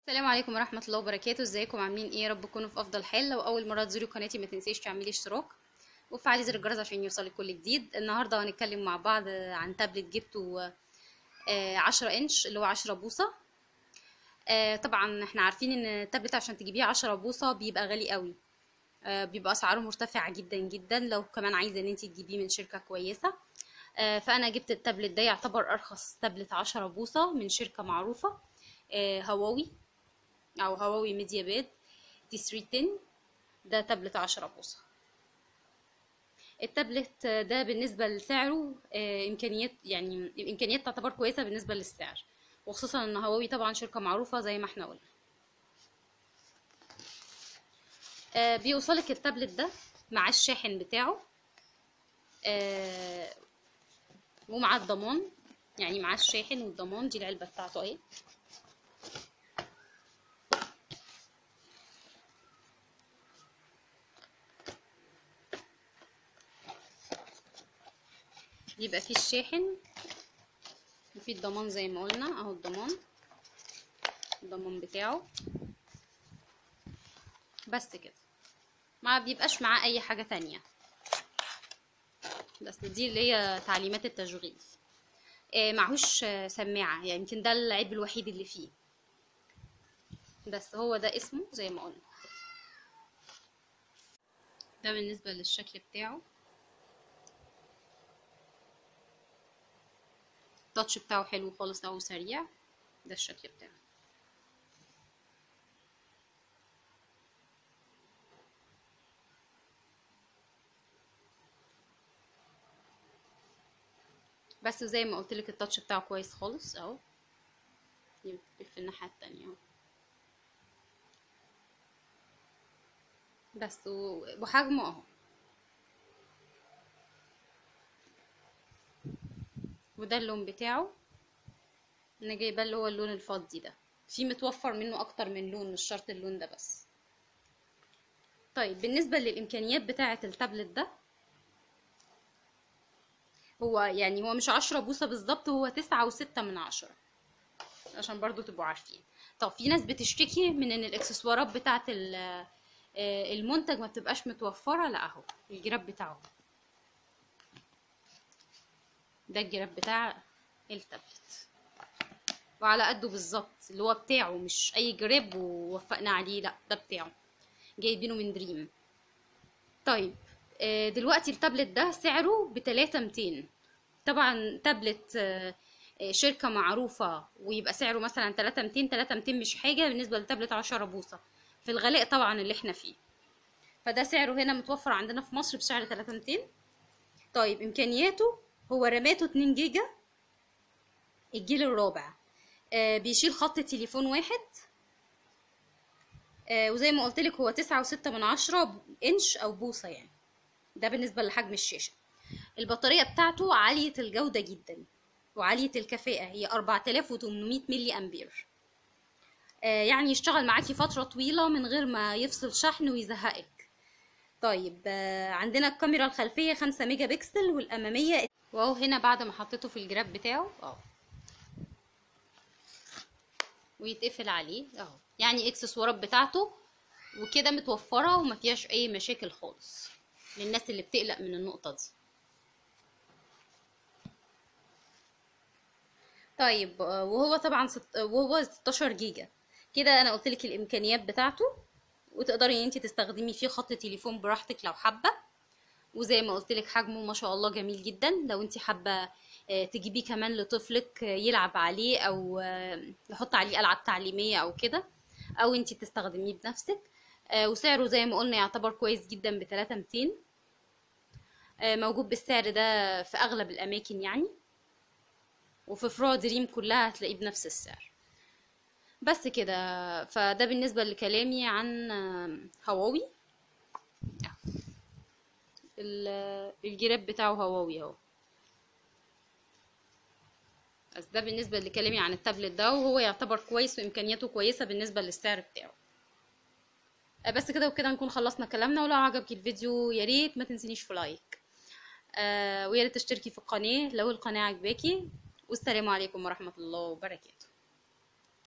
السلام عليكم ورحمة الله وبركاته ازيكم عاملين ايه يا رب تكونوا في افضل حال لو اول مرة تزوري قناتي ما تنسيش تعملي اشتراك وفعلي زر الجرس عشان يوصلك كل جديد النهاردة هنتكلم مع بعض عن تابلت جبته آه، عشرة انش اللي هو عشرة بوصة آه، طبعا احنا عارفين ان التابلت عشان تجيبيه عشرة بوصة بيبقى غالي قوي آه، بيبقى اسعاره مرتفعة جدا جدا لو كمان عايزة ان انت تجيبيه من شركة كويسة آه، فانا جبت التابلت ده يعتبر ارخص تابلت عشرة بوصة من شركة معروفة آه، هواوي او هواوي ميديا باد تي 310 ده تابلت عشرة بوصة التابلت ده بالنسبة لسعره آه، امكانيات يعني الامكانيات تعتبر كويسة بالنسبة للسعر وخصوصا ان هواوي طبعا شركة معروفة زي ما احنا قلنا آه، بيوصلك التابلت ده مع الشاحن بتاعه آه، ومع الضمان يعني مع الشاحن والضمان دي العلبة بتاعته اهي يبقى فيه الشاحن وفيه الضمان زي ما قلنا اهو الضمان الضمان بتاعه بس كده ما بيبقاش معاه اي حاجة تانية بس دي اللي هي تعليمات التشغيل آه معهوش آه، سماعة يعني يمكن ده العيب الوحيد اللي فيه بس هو ده اسمه زي ما قلنا ده بالنسبة للشكل بتاعه التاتش بتاعه حلو خالص اهو سريع ده الشكل بتاعه بس زي ما قلت لك التاتش بتاعه كويس خالص اهو يمكن في الناحية التانية اهو بس و- وحجمه اهو وده اللون بتاعه انا جايباه اللي هو اللون الفضي ده في متوفر منه اكتر من لون مش شرط اللون ده بس طيب بالنسبة للامكانيات بتاعة التابلت ده هو يعني هو مش عشرة بوصة بالظبط هو تسعة وستة من عشرة عشان برضو تبقوا عارفين طب في ناس بتشتكي من ان الاكسسوارات بتاعة ال- آه، المنتج ما بتبقاش متوفرة لا اهو الجراب بتاعه ده الجراب بتاع التابلت وعلى قده بالظبط اللي هو بتاعه مش اي جراب ووفقنا عليه لا ده بتاعه جايبينه من دريم طيب آه، دلوقتي التابلت ده سعره بتلاتة ميتين طبعا تابلت آه، آه، شركة معروفة ويبقى سعره مثلا تلاتة ميتين تلاتة ميتين مش حاجة بالنسبة لتابلت عشرة بوصة في الغلاء طبعا اللي احنا فيه فده سعره هنا متوفر عندنا في مصر بسعر تلاتة ميتين طيب امكانياته هو راماته 2 جيجا الجيل الرابع آه بيشيل خط تليفون واحد آه وزي ما قلت لك هو تسعة وستة من عشرة انش او بوصة يعني ده بالنسبة لحجم الشاشة البطارية بتاعته عالية الجودة جدا وعالية الكفاءة هي 4800 ملي أمبير آه يعني يشتغل معاكي فترة طويلة من غير ما يفصل شحن ويزهقك طيب آه عندنا الكاميرا الخلفية خمسة ميجا بكسل والأمامية واهو هنا بعد ما حطيته في الجراب بتاعه اهو ويتقفل عليه اهو يعني اكسسوارات بتاعته وكده متوفرة وما فيهاش اي مشاكل خالص للناس اللي بتقلق من النقطة دي طيب آه، وهو طبعا ست... وهو 16 جيجا كده انا قلت لك الامكانيات بتاعته وتقدري ان انت تستخدمي فيه خط تليفون براحتك لو حابه وزي ما قلت لك حجمه ما شاء الله جميل جدا لو انت حابه آه، تجيبيه كمان لطفلك آه، يلعب عليه او آه، يحط عليه العاب تعليميه او كده او انت تستخدميه بنفسك آه، وسعره زي ما قلنا يعتبر كويس جدا ب 3200 آه، موجود بالسعر ده في اغلب الاماكن يعني وفي فروع دريم كلها هتلاقيه بنفس السعر بس كده فده بالنسبة لكلامي عن آه، هواوي ال- الجراب بتاعه هواوي اهو بس ده بالنسبة لكلامي عن التابلت ده وهو يعتبر كويس وامكانياته كويسة بالنسبة للسعر بتاعه آه، بس كده وكده نكون خلصنا كلامنا ولو عجبك الفيديو يا ريت ما تنسينيش في لايك آه ويا ريت تشتركي في القناة لو القناة عجباكي والسلام عليكم ورحمة الله وبركاته